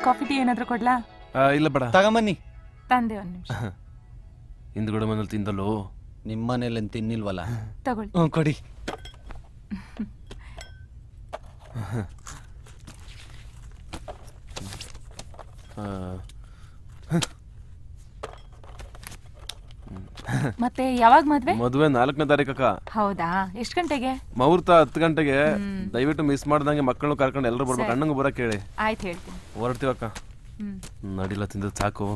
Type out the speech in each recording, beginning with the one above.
Coffee tea ಏನಾದ್ರೂ ಕೊಡ್ಲಾ ಆ, ಇಲ್ಲ ಬೇಡ ತಗೊಂಬನ್ನಿ ತಂದೆ ಒಂದ್ ನಿಮಿಷ ಹಿಂದ್ಗಡೆ ಮನೇಲಿ ತಿಂದಲ್ಲೋ ನಿಮ್ಮ ಮನೇಲಿ ತಿನ್ನಿಲ್ವಲ್ಲ ತಗೊಳ್ಳಿ ಹ್ಞೂ ಕೊಡಿ ಆ, ಮತ್ತೆ ಯಾವಾಗ ಮದ್ವೆ ಮದುವೆ ನಾಲ್ಕನೇ ತಾರೀಕಕ್ಕ ಹೌದಾ ಎಷ್ಟ್ ಗಂಟೆಗೆ ಮುಹೂರ್ತ ಹತ್ತು ಗಂಟೆಗೆ ದಯವಿಟ್ಟು ಮಿಸ್ ಮಾಡ್ದಂಗೆ ಮಕ್ಕಳನ್ನು ಕರ್ಕೊಂಡು ಎಲ್ಲರೂ ಬರ್ಬೇಕು ಸರಿ. ಅಣ್ಣಂಗೆ ಬರಕ್ಕೆ ಹೇಳಿ ಆಯ್ತು ಹೇಳ್ತೀನಿ ಹೊರಡ್ತೀವಕ್ಕ ಹ್ಮ್ ನಡಿಲ್ಲ ತಿಂದ ಸಾಕು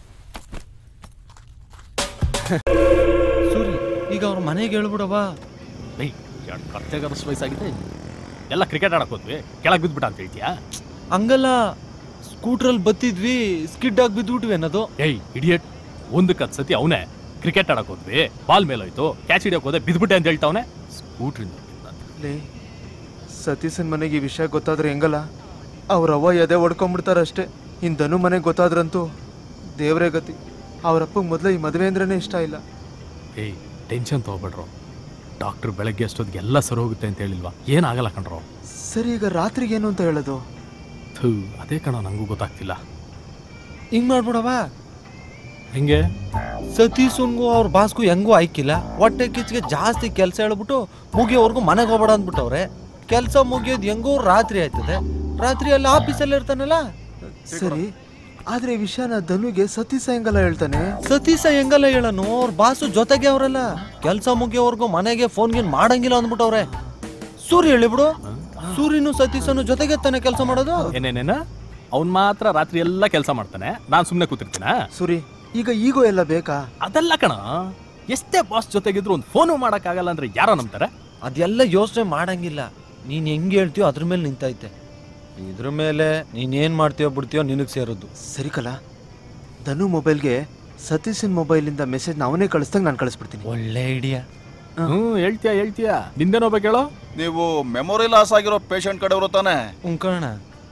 ಸೂರಿ ಈಗ ಅವ್ರ ಮನೆಗೆ ಹೇಳ್ಬಿಡವ ಏಯ್ ಎರಡು ಕತ್ತೆಗರಸ್ ವಯಸ್ಸಾಗಿದೆ ಎಲ್ಲ ಕ್ರಿಕೆಟ್ ಆಡಕ್ ಹೋದ್ವಿ ಕೆಳಗೆ ಬಿದ್ಬಿಟ್ಟ ಅಂತ ಹೇಳ್ತೀಯಾ ಹಂಗಲ್ಲ ಸ್ಕೂಟ್ರಲ್ಲಿ ಬತ್ತಿದ್ವಿ ಸ್ಕಿಡ್ ಆಗಿ ಬಿದ್ಬಿಟ್ವಿ ಅನ್ನೋದು ಏಯ್ ಇಡಿಯಟ್ ಒಂದಕ್ಕೆ ಹತ್ತು ಸತಿ ಅವನೇ ಕ್ರಿಕೆಟ್ ಆಡಕ್ ಹೋದ್ವಿ ಬಾಲ್ ಮೇಲೋಯ್ತು ಕ್ಯಾಚ್ ಹಿಡಿಯಕ್ ಹೋದೆ ಬಿದ್ಬಿಟ್ಟೆ ಅಂತ ಹೇಳ್ತಾವನೆ ಸ್ಕೂಟ್ರಿಂದ ಲೇ ಸತೀಶನ್ ಮನೆಗೆ ಈ ವಿಷಯ ಗೊತ್ತಾದ್ರೆ ಹೆಂಗಲ್ಲ ಅವ್ರ ಅವ್ವ ಎದೆ ಹೊಡ್ಕೊಂಡ್ಬಿಡ್ತಾರಷ್ಟೇ ಇನ್ನು ಧನು ಮನೆಗೆ ಗೊತ್ತಾದ್ರಂತೂ ದೇವರೇ ಗತಿ ಅವ್ರಪ್ಪಗೆ ಮೊದಲೇ ಈ ಮದುವೆ ಅಂದ್ರೇ ಇಷ್ಟ ಇಲ್ಲ ಏಯ್ ಟೆನ್ಷನ್ ತಗೋಬೇಡ್ರು ಡಾಕ್ಟರ್ ಬೆಳಗ್ಗೆ ಅಷ್ಟೊತ್ತಿಗೆ ಎಲ್ಲ ಸರಿ ಹೋಗುತ್ತೆ ಅಂತ ಹೇಳಿಲ್ವಾ ಏನಾಗಲ್ಲ ಕಣ್ರೋ ಸರಿ ಈಗ ರಾತ್ರಿಗೆ ಏನು ಅಂತ ಹೇಳೋದು ಥೂ ಅದೇ ಕಣ ನಂಗೂ ಗೊತ್ತಾಗ್ತಿಲ್ಲ ಹಿಂಗ್ ಮಾಡ್ಬಿಡವ ಹೆಂಗೆ ಸತೀಶನ್ಗೂ ಅವ್ರ ಬಾಸ್ಗೂ ಹೆಂಗೂ ಆಯ್ಕಿಲ್ಲ ಹೊಟ್ಟೆ ಕಿಚ್ಚಿಗೆ ಜಾಸ್ತಿ ಕೆಲಸ ಹೇಳ್ಬಿಟ್ಟು ಮುಗಿಯೋವರೆಗೂ ಮನೆಗೆ ಹೋಗ್ಬೇಡ ಅಂದ್ಬಿಟ್ಟವ್ರೆ ಕೆಲಸ ಮುಗಿಯೋದು ಹೆಂಗೋ ರಾತ್ರಿ ಆಯ್ತದೆ ರಾತ್ರಿ ಅಲ್ಲಿ ಆಫೀಸಲ್ಲಿ ಇರ್ತಾನಲ್ಲ ಸರಿ ಆದ್ರೆ ಈ ವಿಷಯನ ಧನುಗೆ ಸತೀಶ ಹೆಂಗಲ್ಲ ಹೇಳ್ತಾನೆ ಸತೀಶ ಹೆಂಗಲ್ಲ ಹೇಳನು ಅವ್ರ ಬಾಸು ಜೊತೆಗೆ ಅವರಲ್ಲ ಕೆಲಸ ಮುಗಿಯೋವರೆಗೂ ಮನೆಗೆ ಫೋನ್ ಗೀನ್ ಮಾಡಂಗಿಲ್ಲ ಅಂದ್ಬಿಟ್ಟವ್ರೆ ಸೂರ್ಯ ಹೇಳಿಬಿಡು ಸೂರ್ಯನು ಸತೀಶನು ಜೊತೆಗೆ ತಾನೆ ಕೆಲಸ ಮಾಡೋದು ಏನೇನೇನ ಅವ್ನ್ ಮಾತ್ರ ರಾತ್ರಿ ಎಲ್ಲ ಕೆಲಸ ಮಾಡ್ತಾನೆ ನಾನ್ ಸುಮ್ನೆ ಕೂತಿರ್ತೀನ ಸುರಿ ಈಗ ಈಗೋ ಎಲ್ಲ ಬೇಕಾ ಅದಲ್ಲ ಕಣ ಎಷ್ಟೇ ಬಾಸ್ ಜೊತೆಗಿದ್ರು ಒಂದು ಫೋನು ಮಾಡಕ್ಕಾಗಲ್ಲ ಅಂದ್ರೆ ಯಾರೋ ನಂಬ್ತಾರೆ ಅದೆಲ್ಲ ಯೋಚನೆ ಮಾಡಂಗಿಲ್ಲ ನೀನ್ ಹೆಂಗ್ ಹೇಳ್ತೀಯೋ ಅದ್ರ ಮೇಲೆ ನಿಂತೈತೆ ಇದ್ರ ಮೇಲೆ ನೀನ್ ಏನ್ ಮಾಡ್ತೀಯೋ ಬಿಡ್ತೀಯೋ ನಿನಗ್ ಸೇರೋದು ಸರಿ ಕಲ ಧನು ಮೊಬೈಲ್ಗೆ ಸತೀಶನ್ ಮೊಬೈಲಿಂದ ಮೆಸೇಜ್ನ ಅವನೇ ಕಳಿಸ್ದಂಗೆ ನಾನು ಕಳಿಸ್ಬಿಡ್ತೀನಿ ಒಳ್ಳೆ ಐಡಿಯಾ ಹ್ಮ್ ಹೇಳ್ತೀಯ ಹೇಳ್ತೀಯ ನಿಂದೇನೋ ಬೇಕು ಹೇಳೋ ನೀವು ಮೆಮೊರಿ ಲಾಸ್ ಆಗಿರೋ ಪೇಷಂಟ್ ಕಡೆಯವರು ತಾನೆ ಉಂಕಣ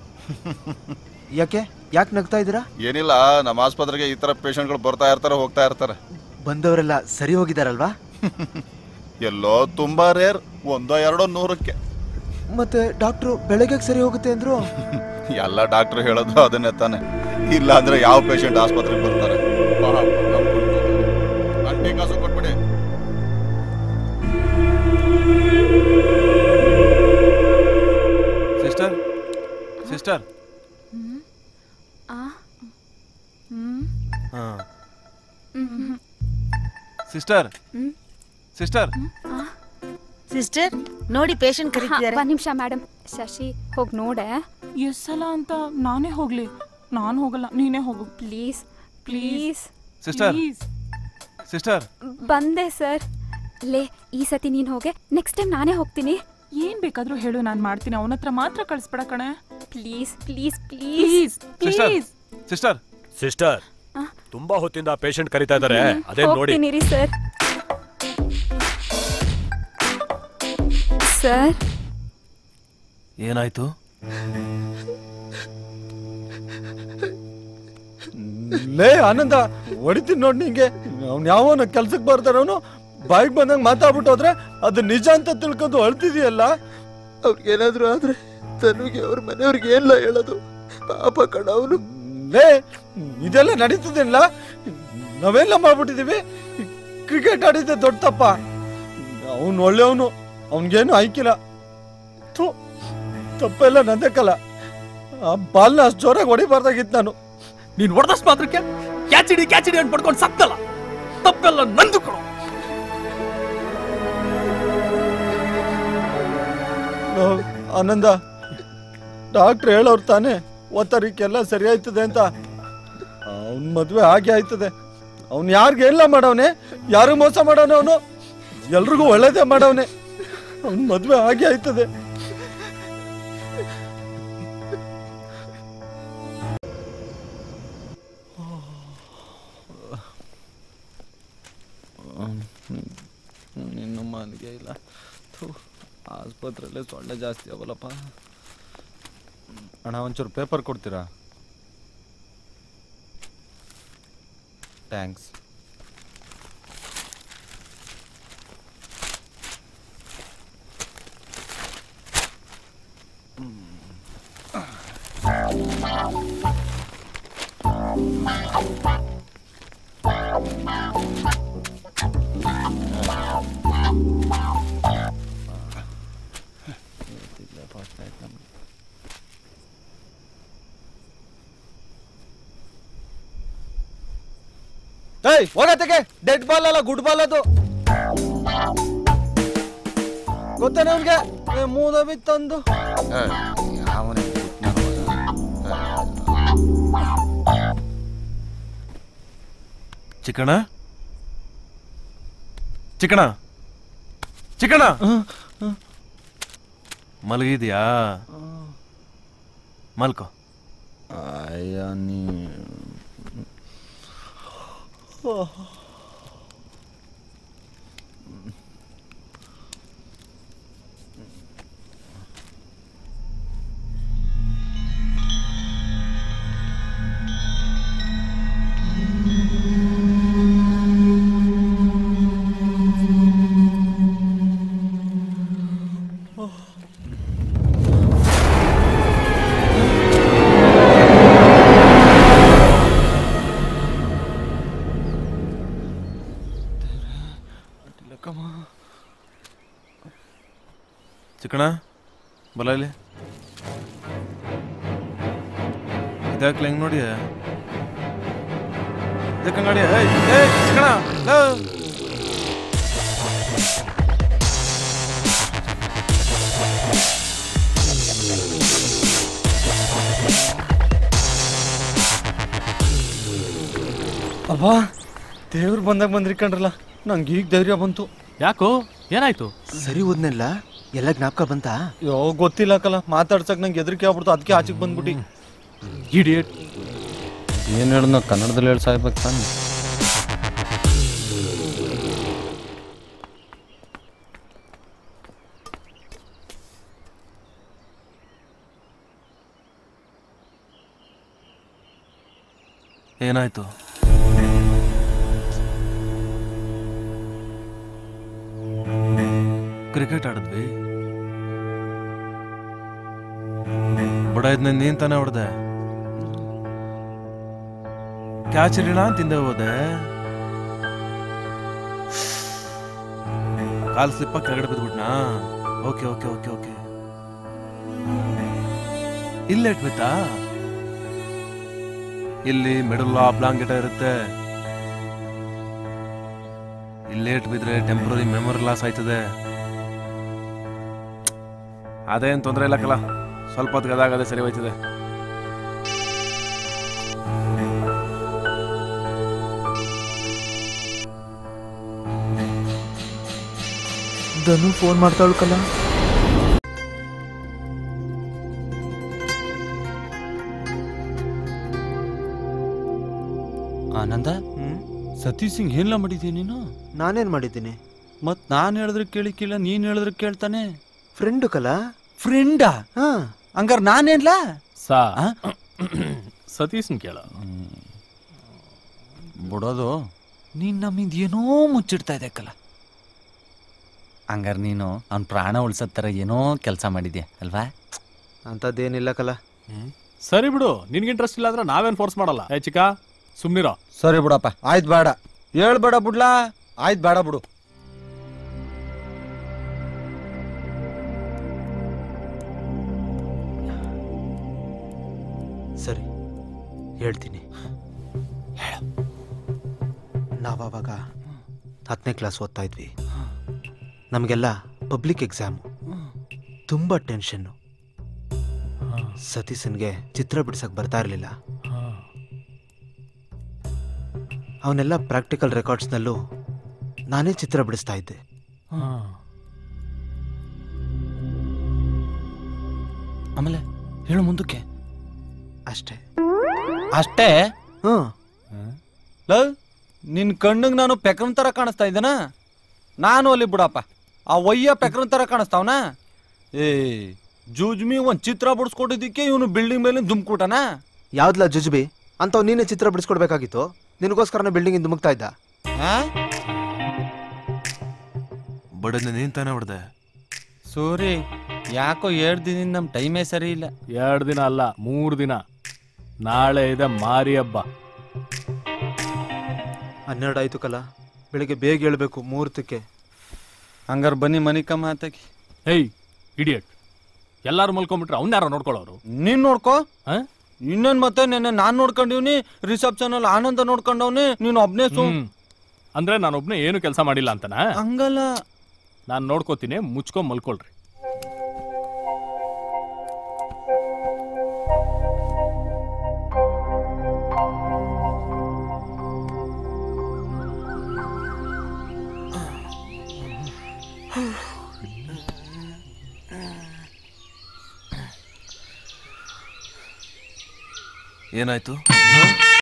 ಯಾಕೆ ಯಾಕೆ ನಗ್ತಾ ಇದ್ದೀರಾ ಏನಿಲ್ಲ ನಮ್ಮ ಆಸ್ಪತ್ರೆಗೆ ಈ ತರ ಪೇಷಂಟ್ಗಳು ಬರ್ತಾ ಇರ್ತಾರೆ ಹೋಗ್ತಾ ಇರ್ತಾರೆ ಬಂದವರೆಲ್ಲ ಸರಿ ಹೋಗಿದಾರಲ್ವಾ ಎಲ್ಲೋ ತುಂಬಾ ರೇರ್ ಒಂದೋ ಎರಡೋ ನೂರಕ್ಕೆ ಮತ್ತೆ ಡಾಕ್ಟ್ರು ಬೆಳಗ್ಗೆ ಸರಿ ಹೋಗುತ್ತೆ ಅಂದ್ರು ಎಲ್ಲ ಡಾಕ್ಟರ್ ಹೇಳೋದು ಅದನ್ನೇ ತಾನೆ ಇಲ್ಲ ಅಂದ್ರೆ ಯಾವ ಪೇಷಂಟ್ ಆಸ್ಪತ್ರೆಗೆ ಬರ್ತಾರೆ ಪಾಪ, ನಮ್ ಕುಡ್ದು. ಅಂಟಿ ಕಾಸು ಕೊಟ್ಬಿಡಿ sister sister sister sister sister ನೋಡಿ ಪೇಷಂಟ್ ಕರೀತಿದ್ದಾರೆ ಒಂದ್ ನಿಮಿಷ ಮೇಡಮ್ ಶಶಿ ಹೋಗಿ ನೋಡೆ ಎಷ್ಟ್ ಸಲ ಅಂತ ನಾನೇ ಹೋಗ್ಲಿ ನಾನು ಹೋಗಲ್ಲ ನೀನೇ ಹೋಗು ಪ್ಲೀಸ್ ಪ್ಲೀಸ್ ಸಿಸ್ಟರ್ ಸಿಸ್ಟರ್ ಬಂದೆ ಸರ್ ಲೇ ಈ ಸತಿ ನೀನ್ ಹೋಗೆ ನೆಕ್ಸ್ಟ್ ಟೈಮ್ ನಾನೇ ಹೋಗ್ತೀನಿ ಏನ್ ಬೇಕಾದ್ರೂ ಹೇಳು ನಾನು ಮಾಡ್ತೀನಿ ಅವನ ಹತ್ರ ಮಾತ್ರ ಕಳಿಸ್ಬೇಡ ಕಣೆ please please please please sister please sister sister ತುಂಬಾ ಹೊತ್ತಿಂದ ಪೇಷಂಟ್ ಕರಿತಾ ಇದ್ದಾರೆ ಅದೇನ್ ನೋಡಿ ಹೋಗ್ತೀನಿ ರೀ ಸರ್ ಸರ್ ಏನಾಯ್ತು ಲೇ ಆನಂದ ಹೊಡಿತೀನಿ ನೋಡಿ ನಿಂಗೆ ಅವ್ನು ಯಾವನ ಕೆಲ್ಸಕ್ಕೆ ಬರ್ತಾರವನು ಬಾಯಿಗೆ ಬಂದಂಗೆ ಮಾತಾಡ್ಬಿಟ್ಟು ಹೋದ್ರೆ ಅದು ನಿಜ ಅಂತ ತಿಳ್ಕೊಂಡು ಅಳ್ತಿದೀಯಲ್ಲ ಅವ್ರಿಗೇನಾದ್ರೂ ಆದ್ರೆ ಧನುಗೆ ಅವ್ರ ಮನೆಯವ್ರಿಗೆ ಏನಿಲ್ಲ ಹೇಳೋದು ಪಾಪ ಕಣ ಅವನು ಲೇ ಇದೆಲ್ಲ ನಡೀತದಿಲ್ಲ ನಾವೆಲ್ಲ ಮಾಡ್ಬಿಟ್ಟಿದೀವಿ ಕ್ರಿಕೆಟ್ ಆಡಿದ್ದೆ ದೊಡ್ಡ ತಪ್ಪ ಅವನು ಒಳ್ಳೆಯವನು ಅವನಿಗೇನು ಆಯ್ಕಿಲ್ಲ ಥು, ತಪ್ಪೆಲ್ಲ ನಂದಕ್ಕಲ್ಲ ಆ ಬಾಲ್ನ ಅಷ್ಟು ಜೋರಾಗಿ ಹೊಡಿಬಾರ್ದಾಗಿತ್ತು ನಾನು ನೀನ್ ಹೊಡೆದಷ್ಟು ಮಾತ್ರಕ್ಕೆ ಕ್ಯಾಚ್ ಹಿಡಿ ಕ್ಯಾಚ್ ಹಿಡಿ ಅಂತ ಪಡ್ಕೊಂಡು ಸತ್ತಲ್ಲ ತಪ್ಪೆಲ್ಲ ನಂದು ಕೊಡು ಲೋ, ಆನಂದ ಡಾಕ್ಟ್ರ್ ಹೇಳೋರು ತಾನೆ ಒತ್ತರಿಕೆಲ್ಲ ಸರಿ ಆಯ್ತದೆ ಅಂತ ಅವನ್ ಮದ್ವೆ ಹಾಗೆ ಆಯ್ತದೆ ಅವ್ನು ಯಾರಿಗೆ ಎಲ್ಲ ಮಾಡವನೆ ಯಾರು ಮೋಸ ಮಾಡವನೆ ಅವನು ಎಲ್ರಿಗೂ ಒಳ್ಳೇದೇ ಮಾಡವನೆ ಅವ್ನ ಮದ್ವೆ ಹಾಗೆ ಆಯ್ತದೆ ನಿನ್ನ ಮನೆಗೆ ಇಲ್ಲ ಥು, ಆಸ್ಪತ್ರೆಯಲ್ಲೇ ಸೊಳ್ಳೆ ಜಾಸ್ತಿ ಅವಲ್ಲಪ್ಪ ಅಣ್ಣ ಒಂಚೂರು ಪೇಪರ್ ಕೊಡ್ತೀರಾ ಥ್ಯಾಂಕ್ಸ್ ಏಯ್ ಹೋಗತ್ತಗೆ ಡೆಡ್ ಬಾಲ್ ಅಲ್ಲ ಗುಡ್ ಬಾಲ್ ಅದು ಗೊತ್ತೇನ ಅವ್ನಿಗೆ ಮೂದ ಬಿತ್ತಂದು ಯಾವನೇ ಚಿಕ್ಕಣ ಚಿಕ್ಕಣ ಚಿಕ್ಕಣ ಮಲಗಿದ್ಯಾ ಮಲ್ಕೋ ಅಯ್ಯ ನೀ ಚಿಕ್ಕಣ ಬಲ ಇಲ್ಲಿ ಇದಾಕ್ಲ ಹೆಂಗ್ ನೋಡಿ ಇದಕ್ಕ ನೋಡಿ ಏಯ್ ಏಯ್ ಚಿಕ್ಕಣ ಲೋ. ಅಬ್ಬಾ ದೇವ್ರು ಬಂದಾಗ ಬಂದ್ರಿ ಕಣ್ರಲ್ಲ ನಂಗೆ ಈಗ ಧೈರ್ಯ ಬಂತು ಯಾಕೋ ಏನಾಯ್ತು ಸರಿ ಓದ್ನೆಲ್ಲ ಎಲ್ಲ ಜ್ಞಾಪಕ ಬಂತಾ ಯೋ ಗೊತ್ತಿಲ್ಲ ಕಲ ಮಾತಾಡ್ಸಕ್ ನಂಗೆ ಹೆದರಿಕೆ ಆಗ್ಬಿಡ್ತು ಅದಕ್ಕೆ ಆಚೆಗೆ ಬಂದ್ಬಿಟ್ಟು ಇಡಿಯಟ್ ಏನು ಹೇಳ ನಾವು ಕನ್ನಡದಲ್ಲಿ ಹೇಳಿ ಸಾಯ್ಬೇಕು ತಾನೆ ಏನಾಯ್ತು ಕ್ರಿಕೆಟ್ ಆಡಿದ್ವಿ ಬಡ ಇದ್ನ ನೀನ್ ತಾನೇ ಹೊಡೆದೆ ಕ್ಯಾಚ್ ಇರಲಿಲ್ಲ ಅಂತ ತಿಂದೆ ಹೋದೆ ಕಾಲ್ ಸ್ಲಿಪ್ಪ ಕೆಳಗಡೆ ಬಿದ್ಬಿಟ್ನಾ ಓಕೆ ಓಕೆ ಓಕೆ ಓಕೆ ಇಲ್ಲೇ ಇಟ್ಬಿತ್ತಾ ಇಲ್ಲಿ ಮಿಡಲ್ ಆಬ್ಲಾಂಗ್ ಗಿಟ ಇರುತ್ತೆ ಇಲ್ಲೇಟ್ ಬಿದ್ರೆ ಟೆಂಪ್ರರಿ ಮೆಮೊರಿ ಲಾಸ್ ಆಯ್ತದೆ ಅದೇನ್ ತೊಂದರೆ ಇಲ್ಲ ಕಲ ಸ್ವಲ್ಪ ಹೊತ್ತಿಗೆ ಅದಾಗದೆ ಸರಿ ಹೋಯ್ತದೆ ಧನು ಫೋನ್ ಮಾಡ್ತಾಳು ಕಲ್ಲ ಆನಂದ ಸತೀಶ್ ಸಿಂಗ್ ಏನ್ಲ ಮಾಡಿದ್ಯ ನೀನು ನಾನೇನ್ ಮಾಡಿದ್ದೀನಿ ಮತ್ ನಾನ್ ಹೇಳಿದ್ರೆ ಕೇಳಿಕ್ಕಿಲ್ಲ ನೀನ್ ಹೇಳಿದ್ರೆ ಕೇಳ್ತಾನೆ ಫ್ರೆಂಡು ಕಲ ಫ್ರೆಂಡಾ ಹಾ ಹಂಗಾರ ನಾನೇನ್ಲ ಸಾ ಆ? ಸತೀಶನ್ ಕೇಳ ಬಿಡೋದು ನೀನ್ ನಮ್ಮಿಂದ ಏನೋ ಮುಚ್ಚಿಡ್ತಾ ಇದೆಕ್ಕಲ್ಲ ಹಂಗಾರ ನೀನು ಅವ್ನ ಪ್ರಾಣ ಉಳ್ಸೋ ಥರ ಏನೋ ಕೆಲಸ ಮಾಡಿದ್ಯಾ ಅಲ್ವಾ ಅಂಥದ್ದೇನಿಲ್ಲ ಕಲ ಸರಿ ಬಿಡು ನಿನ್ಗೆ ಇಂಟ್ರೆಸ್ಟ್ ಇಲ್ಲ ಅಂದ್ರೆ ನಾವೇನ್ ಫೋರ್ಸ್ ಮಾಡಲ್ಲ ಏ ಚಿಕ್ಕ ಸುಮ್ನಿರೋ ಸರಿ ಬಿಡಪ್ಪ ಆಯ್ತು ಬೇಡ ಹೇಳ್ಬೇಡ ಬಿಡ್ಲಾ ಆಯ್ತು ಬೇಡ ಬಿಡು ಸರಿ ಹೇಳ್ತೀನಿ ನಾವಾಗ ಹತ್ತನೇ ಕ್ಲಾಸ್ ಓದ್ತಾ ಇದ್ವಿ ನಮಗೆಲ್ಲ ಪಬ್ಲಿಕ್ ಎಕ್ಸಾಮು ತುಂಬ ಟೆನ್ಷನ್ನು ಸತೀಶನ್ಗೆ ಚಿತ್ರ ಬಿಡ್ಸಕ್ ಬರ್ತಾ ಇರಲಿಲ್ಲ ಅವನೆಲ್ಲ ಪ್ರಾಕ್ಟಿಕಲ್ ರೆಕಾರ್ಡ್ಸ್ನಲ್ಲೂ ನಾನೇ ಚಿತ್ರ ಬಿಡಿಸ್ತಾ ಇದ್ದೆ ಆಮೇಲೆ ಹೇಳು ಮುಂದಕ್ಕೆ ಅಷ್ಟೇ ಅಷ್ಟೇ ಹ್ಞೂ ಲವ್ ನಿನ್ ಕಣ್ಣಿಗೆ ನಾನು ಪೆಕ್ರನ್ ತರ ಕಾಣಿಸ್ತಾ ಇದ್ದೇನ ನಾನು ಅಲ್ಲಿ ಬಿಡಪ್ಪ ಆ ಒಯ್ಯ ಪೆಕ್ರನ್ ತರ ಕಾಣಿಸ್ತಾವನ ಏ ಜೂಜ್ಮಿ ಒಂದ್ ಚಿತ್ರ ಬಿಡಿಸ್ಕೊಟ್ಟಿದ್ದಕ್ಕೆ ಇವನು ಬಿಲ್ಡಿಂಗ್ ಮೇಲೆ ದುಮ್ಕೂಟನ ಯಾವ್ದಲ್ಲ ಜುಜುಬಿ ಅಂಥವ್ ನೀನೇ ಚಿತ್ರ ಬಿಡಿಸ್ಕೊಡ್ಬೇಕಾಗಿತ್ತು ನಿನಗೋಸ್ಕರನೇ ಬಿಲ್ಡಿಂಗ್ ಧುಮುಕ್ತಾ ಇದ್ದ ಬಡದ್ನ ನೀನ್ ತಾನೇ ಹೊಡೆದೆ ಸೂರಿ ಯಾಕೋ ಎರಡು ದಿನದಿಂದ ನಮ್ ಟೈಮೇ ಸರಿ ಇಲ್ಲ ಎರಡು ದಿನ ಅಲ್ಲ ಮೂರು ದಿನ ನಾಳೆ ಇದೆ ಮಾರಿ ಹಬ್ಬ ಹನ್ನೆರಡು ಆಯ್ತು ಕಲ ಬೆಳಿಗ್ಗೆ ಬೇಗ ಹೇಳ್ಬೇಕು ಮುಹೂರ್ತಕ್ಕೆ ಹಂಗಾರ ಬನ್ನಿ ಮನಿ ಕಮ್ಮ ಆತಕಿ ಹೇಯ್ ಇಡಿಯಟ್ ಎಲ್ಲಾರು ಮಲ್ಕೊಂಡ್ಬಿಟ್ರೆ ಅವ್ನ ಯಾರೋ ನೋಡ್ಕೊಳ್ಳೋರು ನೀನ್ ನೋಡ್ಕೋ ಆ? ಇನ್ನೇನ್ ಮತ್ತೆ ನೆನ್ನೆ ನಾನ್ ನೋಡ್ಕೊಂಡಿವ್ನಿ ರಿಸೆಪ್ಷನ್ ಅಲ್ಲಿ ಆನಂದ ನೋಡ್ಕೊಂಡವ್ನಿ ನೀನು ಒಬ್ನೇ ಸು ಹ್ಮ್. ಅಂದ್ರೆ ನಾನೊಬ್ನೇ ಏನು ಕೆಲಸ ಮಾಡಿಲ್ಲ ಅಂತನಾ ಹಂಗಲ್ಲ ನಾನು ನೋಡ್ಕೋತೀನಿ ಮುಚ್ಕೊಂಡ್ ಮಲ್ಕೊಳ್ರಿ ಏನಾಯ್ತು